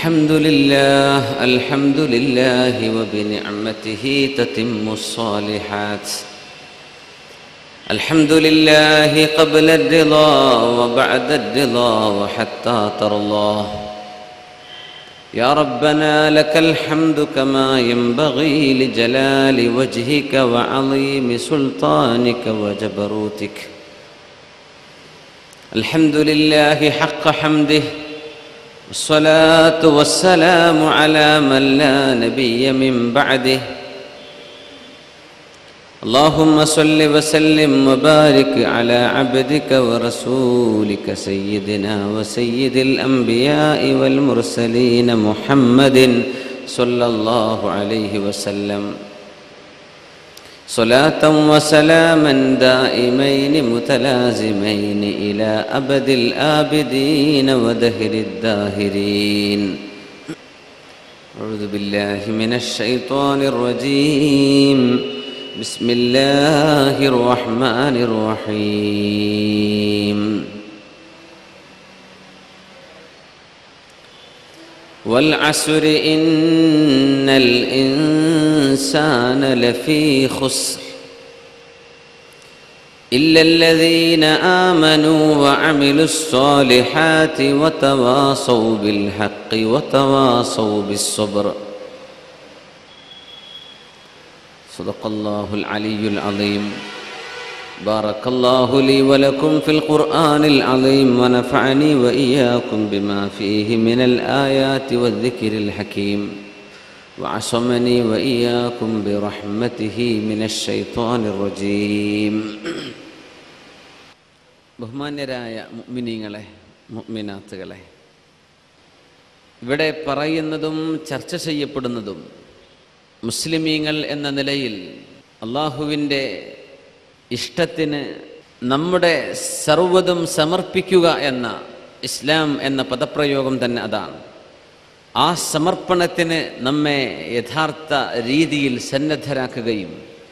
الحمد لله الحمد لله وبنعمته تتم الصالحات الحمد لله قبل الرضا وبعد الرضا وحتى ترى الله يا ربنا لك الحمد كما ينبغي لجلال وجهك وعظيم سلطانك وجبروتك الحمد لله حق حمده والصلاة والسلام على من لا نبي من بعده اللهم صل وسلم وبارك على عبدك ورسولك سيدنا وسيد الأنبياء والمرسلين محمد صلى الله عليه وسلم صلاة وسلاما دائمين متلازمين إلى أبد الآبدين ودهر الداهرين أعوذ بالله من الشيطان الرجيم بسم الله الرحمن الرحيم والعسر إن الإنسان لفي خسر إلا الذين آمنوا وعملوا الصالحات وتواصوا بالحق وتواصوا بالصبر صدق الله العلي العظيم بارك الله لي ولكم في القرآن العظيم ونفعني وإياكم بما فيه من الآيات والذكر الحكيم وعصمني وإياكم برحمته من الشيطان الرجيم ബഹുമാന്യരായ മുഅ്മിനീങ്ങളെ മുഅ്മിനാത്തുകളെ ഇവിടെ പറയുന്നതും ചർച്ച ചെയ്യപ്പെടുന്നതും മുസ്ലിമീങ്ങൾ എന്ന നിലയിൽ അള്ളാഹുവിൻ്റെ ഇഷ്ടത്തിന് നമ്മുടെ സർവ്വതും സമർപ്പിക്കുക എന്ന ഇസ്ലാം എന്ന പദപ്രയോഗം തന്നെ അതാണ് ആ സമർപ്പണത്തിന് നമ്മെ യഥാർത്ഥ രീതിയിൽ സന്നദ്ധരാക്കുകയും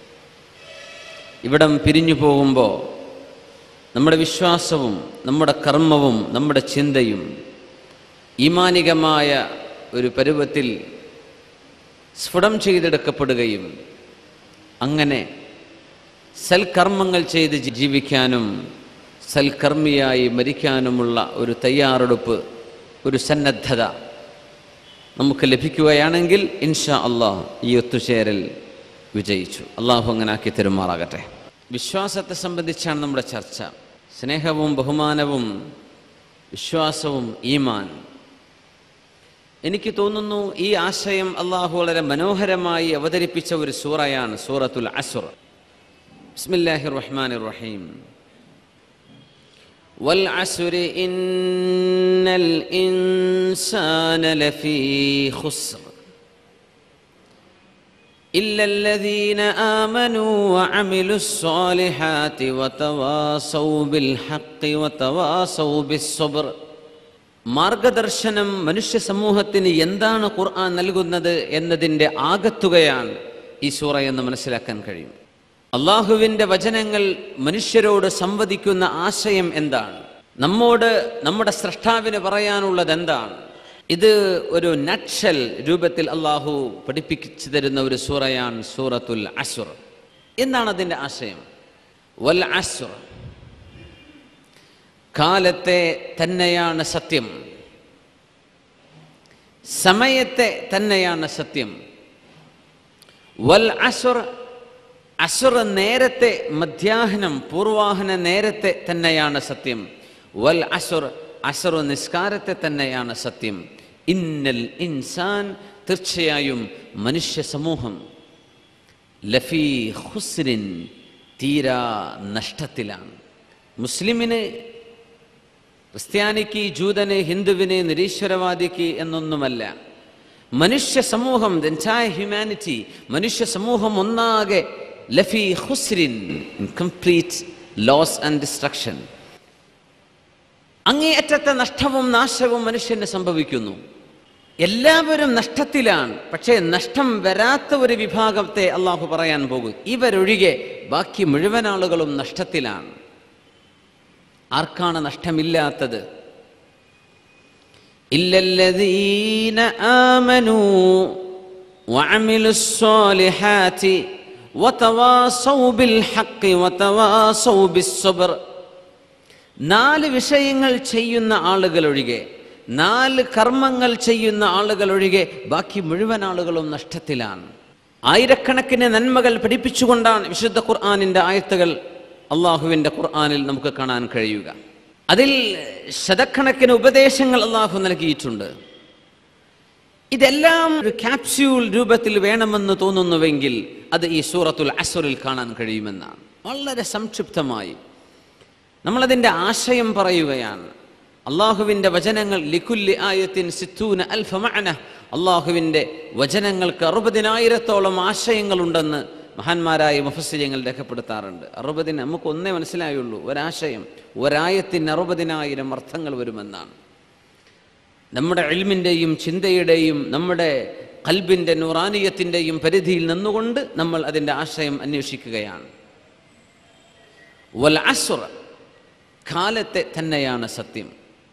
ഇവിടം പിരിഞ്ഞു പോകുമ്പോൾ നമ്മുടെ വിശ്വാസവും നമ്മുടെ കർമ്മവും നമ്മുടെ ചിന്തയും ഈമാനികമായ ഒരു പരുവത്തിൽ സ്ഫുടം ചെയ്തെടുക്കപ്പെടുകയും അങ്ങനെ സൽക്കർമ്മങ്ങൾ ചെയ്ത് ജീവിക്കാനും സൽക്കർമ്മിയായി മരിക്കാനുമുള്ള ഒരു തയ്യാറെടുപ്പ് ഒരു സന്നദ്ധത നമുക്ക് ലഭിക്കുകയാണെങ്കിൽ ഇൻഷാ അള്ളാഹ് ഈ ഒത്തുചേരൽ വിജയിച്ചു അള്ളാഹു അങ്ങനെ ആക്കി തരുമാറാകട്ടെ വിശ്വാസത്തെ സംബന്ധിച്ചാണ് നമ്മുടെ ചർച്ച സ്നേഹവും ബഹുമാനവും വിശ്വാസവും ഈമാൻ എനിക്ക് തോന്നുന്നു ഈ ആശയം അള്ളാഹു വളരെ മനോഹരമായി അവതരിപ്പിച്ച ഒരു സൂറയാണ് സൂറത്തുൽ അസുർ ബിസ്മില്ലാഹി റഹ്മാൻ റഹീം والعسر إن الإنسان لفي خسر إلا الذين آمنوا وعملوا الصالحات وتواصوا بالحق وتواصوا بالصبر മാർഗദർശനം മനുഷ്യ സമൂഹത്തിന് എന്താണ് ഖുർആൻ നൽകുന്നത് എന്നതിൻ്റെ ആകത്തുകയാണ് ഈ സൂറ എന്ന് മനസ്സിലാക്കാൻ കഴിയും അള്ളാഹുവിൻ്റെ വചനങ്ങൾ മനുഷ്യരോട് സംവദിക്കുന്ന ആശയം എന്താണ് നമ്മോട് നമ്മുടെ സ്രഷ്ടാവിന് പറയാനുള്ളത് എന്താണ് ഇത് ഒരു നക്ഷൽ രൂപത്തിൽ അള്ളാഹു പഠിപ്പിച്ചു തരുന്ന ഒരു സൂറയാണ് സൂറത്തുൽ അസുർ എന്താണ് അതിൻ്റെ ആശയം വൽ അസുർ കാലത്തെ തന്നെയാണ് സത്യം സമയത്തെ തന്നെയാണ് സത്യം വൽ അസുർ അസുർ നേരത്തെ മധ്യാഹ്നം പൂർവാഹന നേരത്തെ തന്നെയാണ് സത്യം വൽ അസുർ അസുർ നിസ്കാരത്തെ തന്നെയാണ് സത്യം ഇന്നൽ ഇൻസാൻ തീർച്ചയായും മനുഷ്യ സമൂഹം ലഫി ഹുസ്രിൻ തീരാ നഷ്ടത്തിലാണ് മുസ്ലിമിന് ക്രിസ്ത്യാനിക്ക് ജൂതന് ഹിന്ദുവിന് നിരീശ്വരവാദിക്ക് എന്നൊന്നുമല്ല മനുഷ്യ സമൂഹം എൻറ്റയർ ഹ്യൂമാനിറ്റി മനുഷ്യ സമൂഹം ഒന്നാകെ ലഫി ഹുസ്രിൻ in complete loss and destruction അങ്ങേയറ്റത്തെ നഷ്ടവും നാശവും മനുഷ്യന് സംഭവിക്കുന്നു എല്ലാവരും നഷ്ടത്തിലാണ് പക്ഷേ നഷ്ടം വരാത്ത ഒരു വിഭാഗത്തെ അള്ളാഹു പറയാൻ പോകും ഇവരൊഴികെ ബാക്കി മുഴുവൻ ആളുകളും നഷ്ടത്തിലാണ് ആർക്കാണ് നഷ്ടമില്ലാത്തത് إلا الذين آمنوا وعملوا الصالحات وتواصوا بالحق وتواصوا بالصبر നാല് വിഷയങ്ങൾ ചെയ്യുന്ന ആളുകൾ ഒഴികെ നാല് കർമ്മങ്ങൾ ചെയ്യുന്ന ആളുകൾ ഒഴികെ ബാക്കി മുഴുവൻ ആളുകളും നഷ്ടത്തിലാണ് ആയിരക്കണക്കിന് നന്മകൾ പഠിപ്പിച്ചുകൊണ്ടാണ് വിശുദ്ധ ഖുർആാനിൻ്റെ ആയത്തുകൾ അള്ളാഹുവിൻ്റെ ഖുർആാനിൽ നമുക്ക് കാണാൻ കഴിയുക അതിൽ ശതക്കണക്കിന് ഉപദേശങ്ങൾ അള്ളാഹു നൽകിയിട്ടുണ്ട് ഇതെല്ലാം ഒരു ക്യാപ്സ്യൂൾ രൂപത്തിൽ വേണമെന്ന് തോന്നുന്നുവെങ്കിൽ അത് ഈ സൂറത്തുൽ അസുറിൽ കാണാൻ കഴിയുമെന്നാണ് വളരെ സംക്ഷിപ്തമായി നമ്മളതിൻ്റെ ആശയം പറയുകയാണ് അള്ളാഹുവിൻ്റെ വചനങ്ങൾ ലിക്കുല്ലി ആയത്തിൻ സിത്തൂന അൽഫ മഅന അള്ളാഹുവിൻ്റെ വചനങ്ങൾക്ക് അറുപതിനായിരത്തോളം ആശയങ്ങളുണ്ടെന്ന് മഹാന്മാരായ മുഫസ്സിര്യങ്ങൾ രേഖപ്പെടുത്താറുണ്ട് അറുപതിന് നമുക്ക് ഒന്നേ മനസ്സിലായുള്ളൂ ഒരാശയം ഒരായത്തിന് അറുപതിനായിരം അർത്ഥങ്ങൾ വരുമെന്നാണ് നമ്മുടെ എൽമിൻ്റെയും ചിന്തയുടെയും നമ്മുടെ കൽബിൻ്റെ നൂറാനിയത്തിൻ്റെയും പരിധിയിൽ നിന്നുകൊണ്ട് നമ്മൾ അതിൻ്റെ ആശയം അന്വേഷിക്കുകയാണ് വൽ അസുറ കാലത്തെ തന്നെയാണ് സത്യം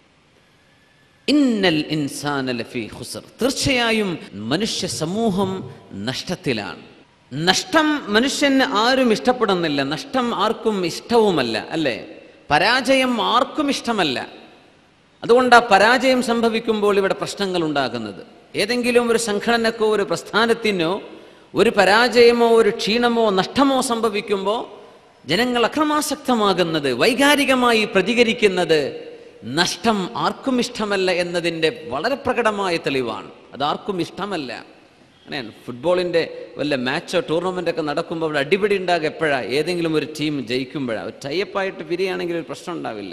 ഇന്നൽ ഇൻസാന ലഫി ഖുസർ തീർച്ചയായും മനുഷ്യ സമൂഹം നഷ്ടത്തിലാണ് നഷ്ടം മനുഷ്യന് ആരും ഇഷ്ടപ്പെടുന്നില്ല നഷ്ടം ആർക്കും ഇഷ്ടവുമല്ല അല്ലേ പരാജയം ആർക്കും ഇഷ്ടമല്ല അതുകൊണ്ട് ആ പരാജയം സംഭവിക്കുമ്പോൾ ഇവിടെ പ്രശ്നങ്ങൾ ഉണ്ടാകുന്നത് ഏതെങ്കിലും ഒരു സംഘടനക്കോ ഒരു പ്രസ്ഥാനത്തിനോ ഒരു പരാജയമോ ഒരു ക്ഷീണമോ നഷ്ടമോ സംഭവിക്കുമ്പോൾ ജനങ്ങൾ അക്രമാസക്തമാകുന്നത് വൈകാരികമായി പ്രതികരിക്കുന്നത് നഷ്ടം ആർക്കും ഇഷ്ടമല്ല എന്നതിൻ്റെ വളരെ പ്രകടമായ തെളിവാണ് അത് ആർക്കും ഇഷ്ടമല്ല അങ്ങനെ ഫുട്ബോളിൻ്റെ വല്ല മാച്ചോ ടൂർണമെൻ്റ് ഒക്കെ നടക്കുമ്പോൾ അവിടെ അടിപിടി ഉണ്ടാകുക എപ്പോഴാണ് ഏതെങ്കിലും ഒരു ടീം ജയിക്കുമ്പോഴാണ് ടൈപ്പായിട്ട് പിരിയാണെങ്കിൽ ഒരു പ്രശ്നം ഉണ്ടാവില്ല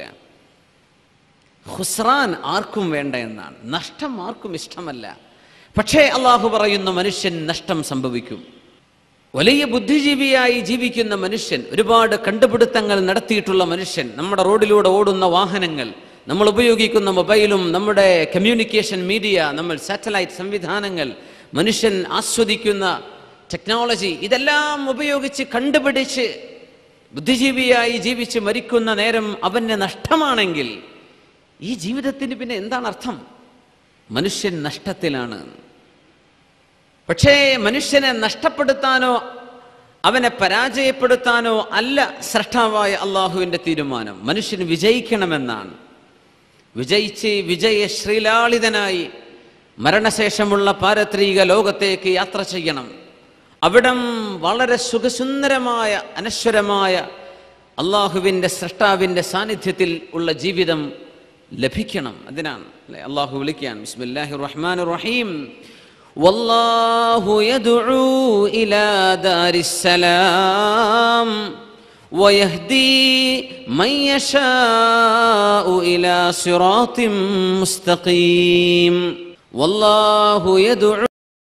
ഹുസ്രാൻ ആർക്കും വേണ്ട എന്നാണ് നഷ്ടം ആർക്കും ഇഷ്ടമല്ല പക്ഷേ അള്ളാഹു പറയുന്ന മനുഷ്യൻ നഷ്ടം സംഭവിക്കും വലിയ ബുദ്ധിജീവിയായി ജീവിക്കുന്ന മനുഷ്യൻ ഒരുപാട് കണ്ടുപിടുത്തങ്ങൾ നടത്തിയിട്ടുള്ള മനുഷ്യൻ നമ്മുടെ റോഡിലൂടെ ഓടുന്ന വാഹനങ്ങൾ നമ്മൾ ഉപയോഗിക്കുന്ന മൊബൈലും നമ്മുടെ കമ്മ്യൂണിക്കേഷൻ മീഡിയ നമ്മൾ സാറ്റലൈറ്റ് സംവിധാനങ്ങൾ മനുഷ്യൻ ആസ്വദിക്കുന്ന ടെക്നോളജി ഇതെല്ലാം ഉപയോഗിച്ച് കണ്ടുപിടിച്ച് ബുദ്ധിജീവിയായി ജീവിച്ച് മരിക്കുന്ന നേരം അവന് നഷ്ടമാണെങ്കിൽ ഈ ജീവിതത്തിന് പിന്നെ എന്താണ് അർത്ഥം മനുഷ്യൻ നഷ്ടത്തിലാണ് പക്ഷേ മനുഷ്യനെ നഷ്ടപ്പെടുത്താനോ അവനെ പരാജയപ്പെടുത്താനോ അല്ല സ്രഷ്ടാവായ അള്ളാഹുവിൻ്റെ തീരുമാനം മനുഷ്യൻ വിജയിക്കണമെന്നാണ് വിജയിച്ച് വിജയ ശ്രീലാളിതനായി മരണശേഷമുള്ള പാരത്രിക ലോകത്തേക്ക് യാത്ര ചെയ്യണം അവിടം വളരെ സുഖസുന്ദരമായ അനശ്വരമായ അള്ളാഹുവിൻ്റെ സൃഷ്ടാവിൻ്റെ സാന്നിധ്യത്തിൽ ഉള്ള ജീവിതം ലഭിക്കണം അതിനാണ് അല്ലേ അള്ളാഹു വിളിക്കാൻ ബിസ്മില്ലാഹി റഹ്മാൻ റഹീം والله يدعو إلى دار السلام ويهدي من يشاء إلى صراط مستقيم والله يدعو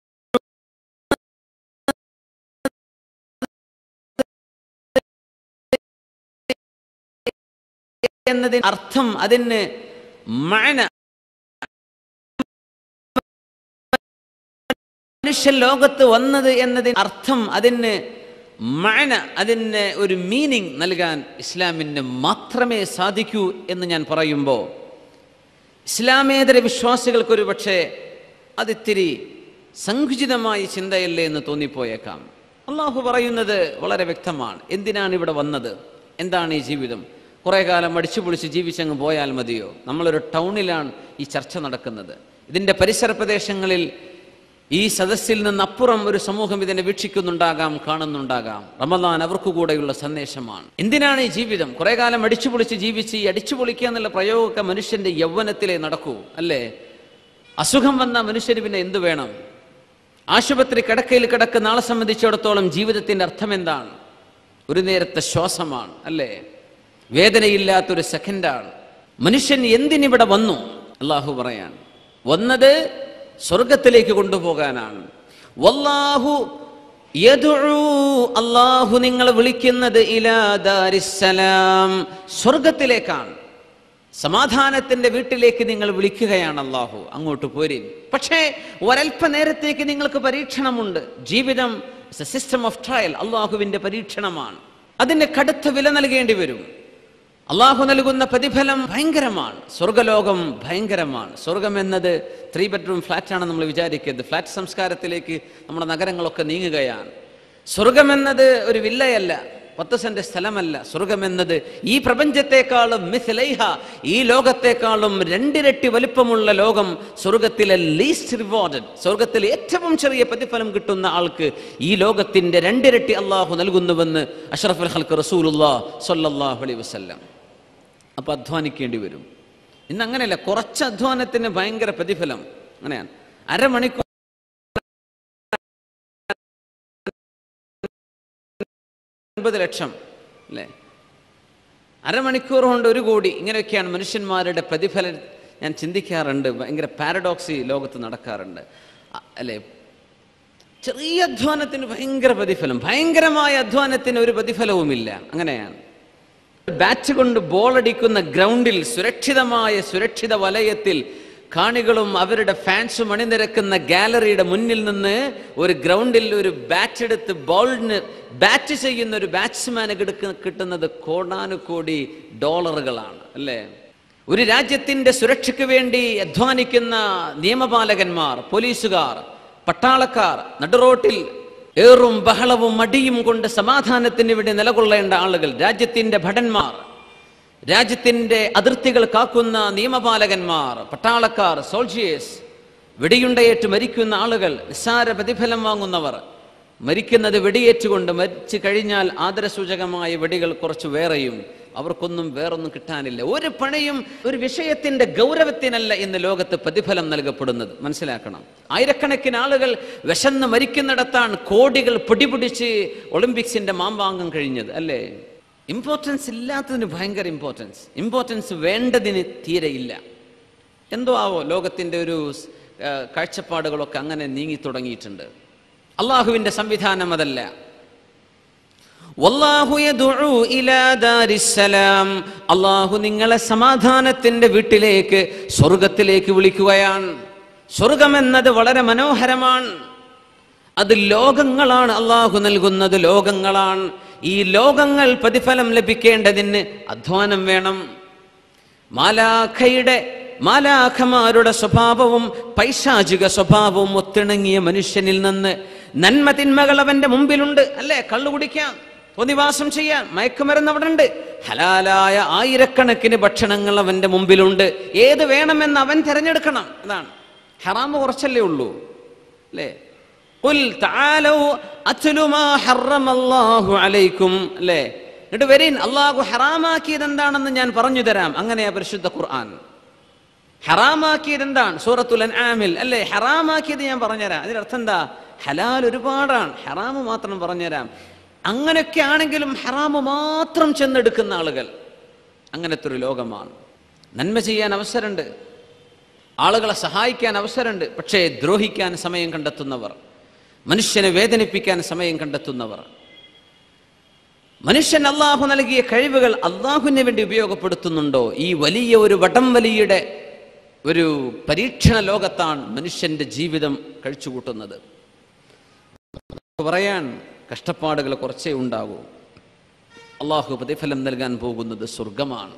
എന്നതിന് അർത്ഥം അതിന് മഴ മനുഷ്യ ലോകത്ത് വന്നത് എന്നതിന് അർത്ഥം അതിന് മഴ അതിന് ഒരു മീനിങ് നൽകാൻ ഇസ്ലാമിന് മാത്രമേ സാധിക്കൂ എന്ന് ഞാൻ പറയുമ്പോൾ ഇസ്ലാമേതര വിശ്വാസികൾക്കൊരു പക്ഷേ അതിത്തിരി സങ്കുചിതമായ ചിന്തയല്ലേ എന്ന് തോന്നിപ്പോയേക്കാം അള്ളാഹു പറയുന്നത് വളരെ വ്യക്തമാണ് എന്തിനാണ് ഇവിടെ വന്നത് എന്താണ് ഈ ജീവിതം കുറേ കാലം അടിച്ചു പൊളിച്ച് ജീവിച്ചങ്ങ് പോയാൽ മതിയോ നമ്മളൊരു ടൗണിലാണ് ഈ ചർച്ച നടക്കുന്നത് ഇതിൻ്റെ പരിസര പ്രദേശങ്ങളിൽ ഈ സദസ്സിൽ നിന്നപ്പുറം ഒരു സമൂഹം ഇതിനെ വീക്ഷിക്കുന്നുണ്ടാകാം കാണുന്നുണ്ടാകാം റമദാൻ അവർക്ക് കൂടെയുള്ള സന്ദേശമാണ് എന്തിനാണ് ഈ ജീവിതം കുറെ കാലം അടിച്ചുപൊളിച്ച് ജീവിച്ച് ഈ അടിച്ചുപൊളിക്കുക എന്നുള്ള പ്രയോഗമൊക്കെ മനുഷ്യന്റെ യൗവനത്തിലേ നടക്കൂ അല്ലേ അസുഖം വന്ന മനുഷ്യന് പിന്നെ എന്ത് വേണം ആശുപത്രി കിടക്കയിൽ കിടക്കുന്ന ആളെ സംബന്ധിച്ചിടത്തോളം ജീവിതത്തിന്റെ അർത്ഥം എന്താണ് ഒരു നേരത്തെ ശ്വാസമാണ് അല്ലേ വേദനയില്ലാത്തൊരു സെക്കൻഡാണ് മനുഷ്യൻ എന്തിനിവിടെ വന്നു അള്ളാഹു പറയാൻ വന്നത് സ്വർഗത്തിലേക്ക് കൊണ്ടുപോകാനാണ് വല്ലാഹു യദ്ഉ അള്ളാഹു നിങ്ങളെ വിളിക്കുന്നത് ഇലാ ദാരിസ്സലാം സ്വർഗത്തിലേക്കാണ് സമാധാനത്തിന്റെ വീട്ടിലേക്ക് നിങ്ങൾ വിളിക്കുകയാണ് അള്ളാഹു അങ്ങോട്ട് പോരിൻ പക്ഷേ ഒരൽപ്പ നേരത്തേക്ക് നിങ്ങൾക്ക് പരീക്ഷണമുണ്ട് ജീവിതം സിസ്റ്റം ഓഫ് ട്രയൽ അള്ളാഹുവിന്റെ പരീക്ഷണമാണ് അതിന് കടുത്ത വില നൽകേണ്ടി വരും അള്ളാഹു നൽകുന്ന പ്രതിഫലം ഭയങ്കരമാണ് സ്വർഗലോകം ഭയങ്കരമാണ് സ്വർഗം എന്നത് ത്രീ ബെഡ്റൂം ഫ്ലാറ്റാണെന്ന് നമ്മൾ വിചാരിക്കരുത് ഫ്ലാറ്റ് സംസ്കാരത്തിലേക്ക് നമ്മുടെ നഗരങ്ങളൊക്കെ നീങ്ങുകയാണ് സ്വർഗം എന്നത് ഒരു വില്ലയല്ല പത്ത് സെന്റ് സ്ഥലമല്ല സ്വർഗം എന്നത് ഈ പ്രപഞ്ചത്തെക്കാളും മിഥിലൈഹ ഈ ലോകത്തെക്കാളും രണ്ടിരട്ടി വലിപ്പമുള്ള ലോകം സ്വർഗത്തിലെ ലീസ്റ്റ് റിവാർഡഡ് സ്വർഗത്തിൽ ഏറ്റവും ചെറിയ പ്രതിഫലം കിട്ടുന്ന ആൾക്ക് ഈ ലോകത്തിന്റെ രണ്ടിരട്ടി അള്ളാഹു നൽകുന്നുവെന്ന് അഷ്റഫുൽ ഹൽക്ക് റസൂലുല്ലാ സല്ലല്ലാഹു അലൈഹി വസല്ലം അപ്പൊ അധ്വാനിക്കേണ്ടി വരും ഇന്ന് അങ്ങനെയല്ല കുറച്ച് അധ്വാനത്തിന് ഭയങ്കര പ്രതിഫലം അങ്ങനെയാണ് അരമണിക്കൂർ അൻപത് ലക്ഷം അല്ലേ അരമണിക്കൂർ കൊണ്ട് ഒരു കോടി ഇങ്ങനെയൊക്കെയാണ് മനുഷ്യന്മാരുടെ പ്രതിഫലം ഞാൻ ചിന്തിക്കാറുണ്ട് ഭയങ്കര പാരഡോക്സി ലോകത്ത് നടക്കാറുണ്ട് അ- അല്ലേ ചെറിയ അധ്വാനത്തിന് ഭയങ്കര പ്രതിഫലം ഭയങ്കരമായ അധ്വാനത്തിന് ഒരു പ്രതിഫലവുമില്ല അങ്ങനെയാണ് ബാറ്റ് കൊണ്ട് ബോൾ അടിക്കുന്ന ഗ്രൗണ്ടിൽ സുരക്ഷിതമായ സുരക്ഷിത വലയത്തിൽ കാണികളും അവരുടെ ഫാൻസും അണിനിരക്കുന്ന ഗാലറിയുടെ മുന്നിൽ നിന്ന് ഒരു ഗ്രൗണ്ടിൽ ഒരു ബാറ്റ് എടുത്ത് ബോളിന് ബാറ്റ് ചെയ്യുന്ന ഒരു ബാറ്റ്സ്മാന് കിട്ടുന്നത് കോടാനുകോടി ഡോളറുകളാണ് അല്ലേ ഒരു രാജ്യത്തിന്റെ സുരക്ഷയ്ക്ക് വേണ്ടി അധ്വാനിക്കുന്ന നിയമപാലകന്മാർ പോലീസുകാർ പട്ടാളക്കാർ നടുറോട്ടിൽ ഏറും ബഹളവും മടിയും കൊണ്ട് സമാധാനത്തിന് വേണ്ടി നിലകൊള്ളേണ്ട ആളുകൾ രാജ്യത്തിന്റെ ഭടന്മാർ രാജ്യത്തിന്റെ അതിർത്തികൾ കാക്കുന്ന നിയമപാലകന്മാർ പട്ടാളക്കാർ സോൾജിയേഴ്സ് വെടിയുണ്ടയേറ്റ് മരിക്കുന്ന ആളുകൾ നിസ്സാര പ്രതിഫലം വാങ്ങുന്നവർ മരിക്കുന്നത് വെടിയേറ്റുകൊണ്ട് മരിച്ചു കഴിഞ്ഞാൽ ആദരസൂചകമായ വെടികൾ കുറച്ച് വേറെയും അവർക്കൊന്നും വേറൊന്നും കിട്ടാനില്ല ഒരു പണിയും ഒരു വിഷയത്തിന്റെ ഗൗരവത്തിനല്ല ഇന്ന് ലോകത്ത് പ്രതിഫലം നൽകപ്പെടുന്നത് മനസ്സിലാക്കണം ആയിരക്കണക്കിന് ആളുകൾ വിശന്ന് മരിക്കുന്നിടത്താണ് കോടികൾ പൊടിപിടിച്ച് ഒളിമ്പിക്സിന്റെ മാമ്പാങ്കം കഴിഞ്ഞത് അല്ലേ ഇമ്പോർട്ടൻസ് ഇല്ലാത്തതിന് ഭയങ്കര ഇമ്പോർട്ടൻസ് ഇമ്പോർട്ടൻസ് വേണ്ടതിന് തീരെ ഇല്ല എന്തോ ആവോ ലോകത്തിൻ്റെ ഒരു ആ, കാഴ്ചപ്പാടുകളൊക്കെ അങ്ങനെ നീങ്ങി തുടങ്ങിയിട്ടുണ്ട് അള്ളാഹുവിൻ്റെ സംവിധാനം അതല്ല വല്ലാഹു യദ്ഉ ഇലാ ദാരിസ്സലാം അള്ളാഹു നിങ്ങളെ സമാധാനത്തിന്റെ വീട്ടിലേക്ക് സ്വർഗത്തിലേക്ക് വിളിക്കുകയാണ് സ്വർഗം എന്നത് വളരെ മനോഹരമാണ് അത് ലോകങ്ങളാണ് അള്ളാഹു നൽകുന്നത് ലോകങ്ങളാണ് ഈ ലോകങ്ങൾ പ്രതിഫലം ലഭിക്കേണ്ടതിന് അധ്വാനം വേണം മാലാഖയുടെ മാലാഖമാരുടെ സ്വഭാവവും പൈശാചിക സ്വഭാവവും ഒത്തിണങ്ങിയ മനുഷ്യനിൽ നിന്ന് നന്മ തിന്മകൾ അവന്റെ മുമ്പിലുണ്ട് അല്ലേ കള്ളു കുടിക്കാം പൊതിവാസം ചെയ്യാം മയക്കുമരുന്ന് അവിടെ ഉണ്ട് ഹലാലായ ആയിരക്കണക്കിന് ഭക്ഷണങ്ങൾ അവന്റെ മുമ്പിലുണ്ട് ഏത് വേണമെന്ന് അവൻ തിരഞ്ഞെടുക്കണം അതാണ് ഹറാമ് കുറച്ചല്ലേ ഉള്ളൂ അല്ലേ ഖുൽ തആലൗ അത്ലു മാ ഹറമ അല്ലാഹു അലൈക്കും അല്ലേ എന്നിട്ട് വരീൻ അള്ളാഹു ഹറാമാക്കിയത് എന്താണെന്ന് ഞാൻ പറഞ്ഞു തരാം അങ്ങനെയാ പരിശുദ്ധ ഖുർആൻ ഹറാമാക്കിയത് എന്താണ് സൂറത്തുൽ അൻആമിൽ അല്ലേ ഹറാമാക്കിയത് ഞാൻ പറഞ്ഞുതരാം അതിനർത്ഥം എന്താ ഹലാൽ ഒരുപാടാണ് ഹറാമ് മാത്രം പറഞ്ഞുതരാം അങ്ങനെയൊക്കെ ആണെങ്കിലും ഹറാമ് മാത്രം ചെന്നെടുക്കുന്ന ആളുകൾ അങ്ങനത്തെ ഒരു ലോകമാണ് നന്മ ചെയ്യാൻ അവസരമുണ്ട് ആളുകളെ സഹായിക്കാൻ അവസരമുണ്ട് പക്ഷേ ദ്രോഹിക്കാൻ സമയം കണ്ടെത്തുന്നവർ മനുഷ്യനെ വേദനിപ്പിക്കാൻ സമയം കണ്ടെത്തുന്നവർ മനുഷ്യൻ അള്ളാഹു നൽകിയ കഴിവുകൾ അള്ളാഹുവിന് വേണ്ടി ഉപയോഗപ്പെടുത്തുന്നുണ്ടോ ഈ വലിയ ഒരു വടം വലിയുടെ ഒരു പരീക്ഷണ ലോകത്താണ് മനുഷ്യന്റെ ജീവിതം കഴിച്ചുകൂട്ടുന്നത് പറയാൻ കഷ്ടപ്പാടുകൾ കുറച്ചേ ഉണ്ടാകൂ അള്ളാഹു പ്രതിഫലം നൽകാൻ പോകുന്നത് സ്വർഗമാണ്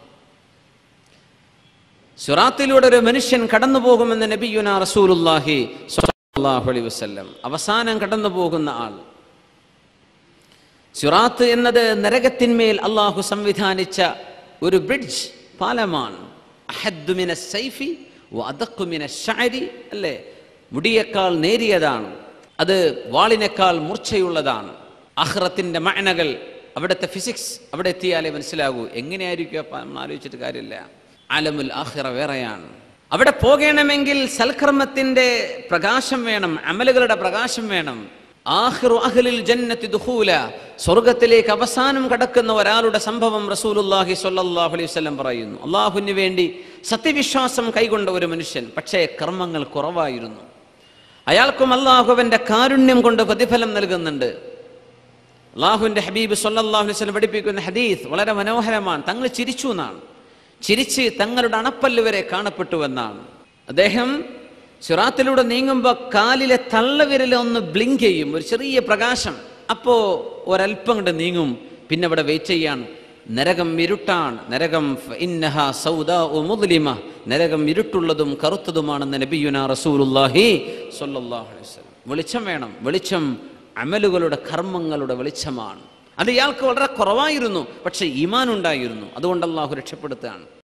സുറാത്തിലൂടെ ഒരു മനുഷ്യൻ കടന്നു പോകുമെന്ന് നബിയുന റസൂലുല്ലാഹി സ്വല്ലല്ലാഹു അലൈഹി വസല്ലം അവസാനം കടന്നു പോകുന്ന ആൾ സുറാത്ത് എന്നത് നരകത്തിന്മേൽ അള്ളാഹു സംവിധാനിച്ച ഒരു ബ്രിഡ്ജ് പാലമാണ് അഹദ്ദു മിന സൈഫി വഅദഖു മിന ശഅരി അല്ലേ മുടിയേക്കാൾ നേരിയതാണ് അത് വാളിനേക്കാൾ മൂർച്ചയുള്ളതാണ് അഹ്റത്തിന്റെ മഅനകൾ അവിടുത്തെ ഫിസിക്സ് അവിടെ എത്തിയാലേ മനസ്സിലാകൂ എങ്ങനെയായിരിക്കും അപ്പം നമ്മൾ ആലോചിച്ചിട്ട് കാര്യമില്ല അലമുൽ ആഹിറ വേറെയാണ് അവിടെ പോകണമെങ്കിൽ സൽക്കർമ്മത്തിന്റെ പ്രകാശം വേണം അമലുകളുടെ പ്രകാശം വേണം ആഹിറു അഹ്ലിൽ ജന്നത്തി ദുഖൂല സ്വർഗത്തിലേക്ക് അവസാനം കടക്കുന്ന ഒരാളുടെ സംഭവം റസൂലുല്ലാഹി സ്വല്ലല്ലാഹു അലൈഹി വസല്ലം പറയുന്നു അള്ളാഹുവിന് വേണ്ടി സത്യവിശ്വാസം കൈകൊണ്ട ഒരു മനുഷ്യൻ പക്ഷേ കർമ്മങ്ങൾ കുറവായിരുന്നു അയാൾക്കും അള്ളാഹുവിന്റെ കാരുണ്യം കൊണ്ട് പ്രതിഫലം നൽകുന്നുണ്ട് അള്ളാഹുവിന്റെ ഹബീബ് സല്ലല്ലാഹു അലൈഹി വസല്ലം പഠിപ്പിക്കുന്ന ഹദീസ് വളരെ മനോഹരമാണ് തങ്ങൾ ചിരിച്ചു എന്നാണ് ചിരിച്ച് തങ്ങളുടെ അണപ്പല്ല് വരെ കാണപ്പെട്ടുവെന്നാണ് അദ്ദേഹം സിറാത്തിലൂടെ നീങ്ങുമ്പോൾ കാലിലെ തള്ളവിരൽ ഒന്ന് ബ്ലിങ്ക് ചെയ്യും ഒരു ചെറിയ പ്രകാശം അപ്പോ ഒരല്പം കൊണ്ട് നീങ്ങും പിന്നെ അവിടെ വെയിറ്റ് ചെയ്യാൻ നരകം ഇരുട്ടാണ് നരകം ഫ ഇന്നഹ സൗദാഉ മുദ്ലിമ നരകം ഇരുട്ടുള്ളതും കറുത്തതുമാണെന്ന് നബിയുന റസൂലുള്ളാഹി സ്വല്ലല്ലാഹു അലൈഹി വസല്ലം വെളിച്ചം വേണം വെളിച്ചം അമലുകളുടെ കർമ്മങ്ങളുടെ വെളിച്ചമാണ് അത് ഇയാൾക്ക് വളരെ കുറവായിരുന്നു പക്ഷേ ഈമാൻ ഉണ്ടായിരുന്നു അതുകൊണ്ട് അള്ളാഹു രക്ഷപ്പെടുത്തുകയാണ്